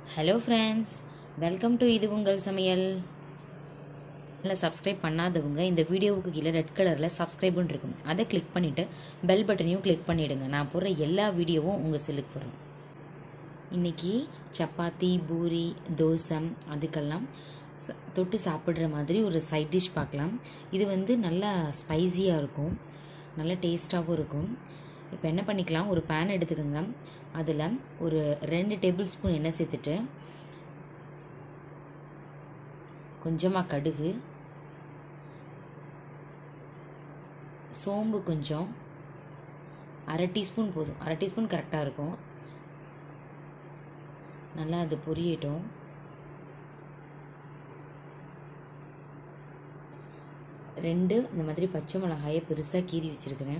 hello friends welcome to இது உங்கள் சமையல் இல்லை சப்ஸ்கிரைப் பண்ணாதவங்க இந்த வீடியோவுக்கு கீழே ரெட் கலரில் சப்ஸ்கிரைப்னு இருக்கும் அதை கிளிக் பண்ணிவிட்டு பெல் பட்டனையும் கிளிக் பண்ணிவிடுங்க நான் போடுற எல்லா வீடியோவும் உங்கள் செல்லுக்கு வரும் இன்றைக்கி சப்பாத்தி பூரி தோசை அதுக்கெல்லாம் ச- தொட்டு சாப்பிட்ற மாதிரி ஒரு சைட் டிஷ் பார்க்கலாம் இது வந்து நல்லா ஸ்பைசியாக இருக்கும் நல்ல டேஸ்ட்டாகவும் இருக்கும் இப்போ என்ன பண்ணிக்கலாம் ஒரு பேன் எடுத்துக்கோங்க அதில் ஒரு ரெண்டு டேபிள் ஸ்பூன் எண்ணெய் சேர்த்துட்டு கொஞ்சமாக கடுகு சோம்பு கொஞ்சம் அரை டீஸ்பூன் போதும் அரை டீஸ்பூன் கரெக்டாக இருக்கும் நல்லா அது பொரியட்டும் ரெண்டு இந்த மாதிரி பச்சை மிளகாயை பெருசாக கீறி வச்சுருக்கிறேன்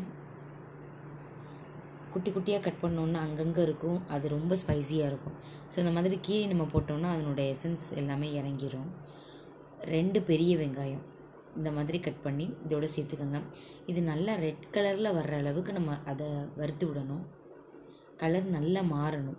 குட்டி குட்டியாக கட் பண்ணோன்னா அங்கங்கே இருக்கும் அது ரொம்ப ஸ்பைசியாக இருக்கும் ஸோ இந்த மாதிரி கீரி நம்ம போட்டோம்னா அதனுடைய எசன்ஸ் எல்லாமே இறங்கிரும் ரெண்டு பெரிய வெங்காயம் இந்த மாதிரி கட் பண்ணி இதோட சேர்த்துக்கோங்க இது நல்லா ரெட் கலரில் வர்ற அளவுக்கு நம்ம அதை வறுத்து விடணும் கலர் நல்லா மாறணும்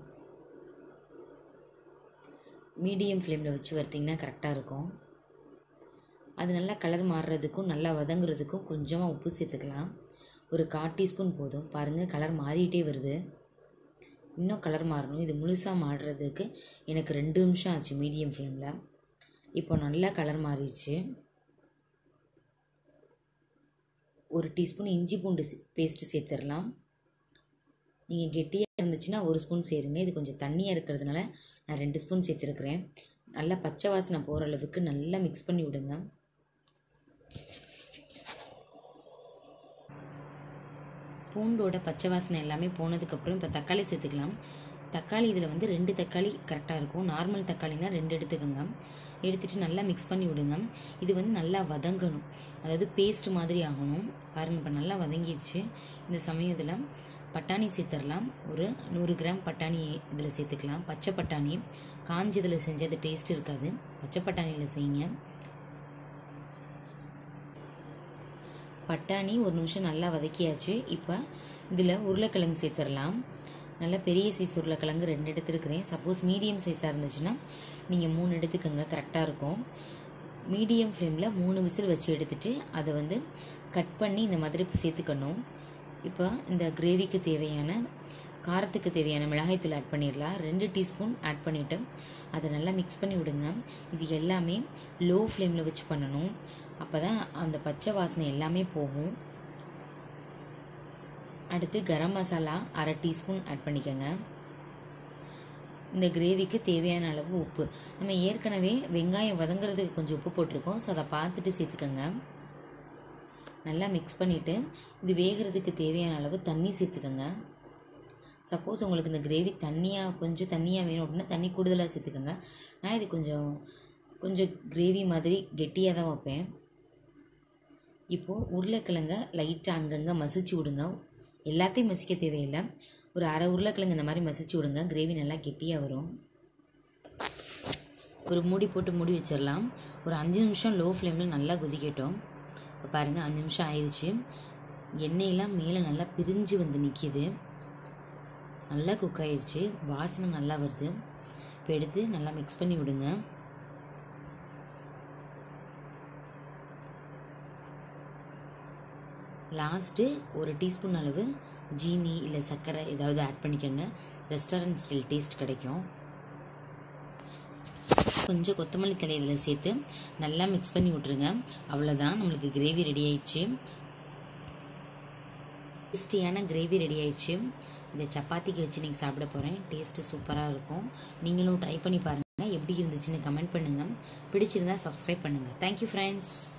மீடியம் ஃப்ளேமில் வச்சு வறுத்திங்கன்னா கரெக்டாக இருக்கும் அது நல்லா கலர் மாறுறதுக்கும் நல்லா வதங்குறதுக்கும் கொஞ்சமாக உப்பு சேர்த்துக்கலாம் ஒரு கால் டீஸ்பூன் போதும் பாருங்கள் கலர் மாறிட்டே வருது இன்னும் கலர் மாறணும் இது முழுசாக மாறுறதுக்கு எனக்கு ரெண்டு நிமிஷம் ஆச்சு மீடியம் ஃப்ளேமில் இப்போ நல்லா கலர் மாறிடுச்சு ஒரு டீஸ்பூன் இஞ்சி பூண்டு பேஸ்ட்டு சேர்த்துடலாம் நீங்கள் கெட்டியாக இருந்துச்சுன்னா ஒரு ஸ்பூன் சேருங்க இது கொஞ்சம் தண்ணியாக இருக்கிறதுனால நான் ரெண்டு ஸ்பூன் சேர்த்துருக்குறேன் நல்லா பச்சை வாசனை போகிற அளவுக்கு நல்லா மிக்ஸ் பண்ணி விடுங்க பூண்டோட பச்சை வாசனை எல்லாமே போனதுக்கப்புறம் இப்போ தக்காளி சேர்த்துக்கலாம் தக்காளி இதில் வந்து ரெண்டு தக்காளி கரெக்டாக இருக்கும் நார்மல் தக்காளினா ரெண்டு எடுத்துக்கோங்க எடுத்துட்டு நல்லா மிக்ஸ் பண்ணி விடுங்க இது வந்து நல்லா வதங்கணும் அதாவது பேஸ்ட் மாதிரி ஆகணும் பாருங்கள் இப்போ நல்லா வதங்கிடுச்சு இந்த சமயம் இதில் பட்டாணி சேர்த்துடலாம் ஒரு நூறு கிராம் பட்டாணி இதில் சேர்த்துக்கலாம் பச்சை பட்டாணி காஞ்சதில் செஞ்சது டேஸ்ட் இருக்காது பச்சை பட்டாணியில் செய்யுங்க பட்டாணி ஒரு நிமிஷம் நல்லா வதக்கியாச்சு இப்போ இதில் உருளைக்கிழங்கு சேர்த்துடலாம் நல்லா பெரிய சைஸ் உருளைக்கிழங்கு ரெண்டு எடுத்துருக்கிறேன் சப்போஸ் மீடியம் சைஸாக இருந்துச்சுன்னா நீங்கள் மூணு எடுத்துக்கோங்க கரெக்டாக இருக்கும் மீடியம் ஃப்ளேமில் மூணு விசில் வச்சு எடுத்துட்டு அதை வந்து கட் பண்ணி இந்த மாதிரி சேர்த்துக்கணும் இப்போ இந்த கிரேவிக்கு தேவையான காரத்துக்கு தேவையான மிளகாய்த்தூள் ஆட் பண்ணிடலாம் ரெண்டு டீஸ்பூன் ஆட் பண்ணிவிட்டு அதை நல்லா மிக்ஸ் பண்ணி விடுங்க இது எல்லாமே லோ ஃப்ளேமில் வச்சு பண்ணணும் அப்போ தான் அந்த பச்சை வாசனை எல்லாமே போகும் அடுத்து கரம் மசாலா அரை டீஸ்பூன் ஆட் பண்ணிக்கோங்க இந்த கிரேவிக்கு தேவையான அளவு உப்பு நம்ம ஏற்கனவே வெங்காயம் வதங்குறதுக்கு கொஞ்சம் உப்பு போட்டிருக்கோம் ஸோ அதை பார்த்துட்டு சேர்த்துக்கோங்க நல்லா மிக்ஸ் பண்ணிவிட்டு இது வேகிறதுக்கு தேவையான அளவு தண்ணி சேர்த்துக்கோங்க சப்போஸ் உங்களுக்கு இந்த கிரேவி தண்ணியாக கொஞ்சம் தண்ணியாக வேணும் அப்படின்னா தண்ணி கூடுதலாக சேர்த்துக்கோங்க நான் இது கொஞ்சம் கொஞ்சம் கிரேவி மாதிரி கெட்டியாக தான் வைப்பேன் இப்போது உருளைக்கிழங்க லைட்டாக அங்கங்கே மசிச்சு விடுங்க எல்லாத்தையும் மசிக்க தேவையில்லை ஒரு அரை உருளைக்கிழங்கு இந்த மாதிரி மசிச்சு விடுங்க கிரேவி நல்லா கெட்டியாக வரும் ஒரு மூடி போட்டு மூடி வச்சிடலாம் ஒரு அஞ்சு நிமிஷம் லோ ஃப்ளேமில் நல்லா கொதிக்கட்டும் இப்போ பாருங்கள் அஞ்சு நிமிஷம் ஆயிடுச்சு எண்ணெயெல்லாம் மேலே நல்லா பிரிஞ்சு வந்து நிற்கிது நல்லா குக் ஆயிடுச்சு வாசனை நல்லா வருது இப்போ எடுத்து நல்லா மிக்ஸ் பண்ணி விடுங்க லாஸ்ட்டு ஒரு டீஸ்பூன் அளவு ஜீனி இல்லை சர்க்கரை ஏதாவது ஆட் பண்ணிக்கோங்க ரெஸ்டாரண்ட் ஸ்டைல் டேஸ்ட் கிடைக்கும் கொஞ்சம் கொத்தமல்லி தலை இதில் சேர்த்து நல்லா மிக்ஸ் பண்ணி விட்ருங்க அவ்வளோதான் நம்மளுக்கு கிரேவி ரெடி ஆயிடுச்சு டேஸ்டியான கிரேவி ரெடி ஆயிடுச்சு இந்த சப்பாத்திக்கு வச்சு நீங்கள் சாப்பிட போகிறேன் டேஸ்ட்டு சூப்பராக இருக்கும் நீங்களும் ட்ரை பண்ணி பாருங்கள் எப்படி இருந்துச்சுன்னு கமெண்ட் பண்ணுங்கள் பிடிச்சிருந்தா சப்ஸ்கிரைப் பண்ணுங்கள் தேங்க்யூ ஃப்ரெண்ட்ஸ்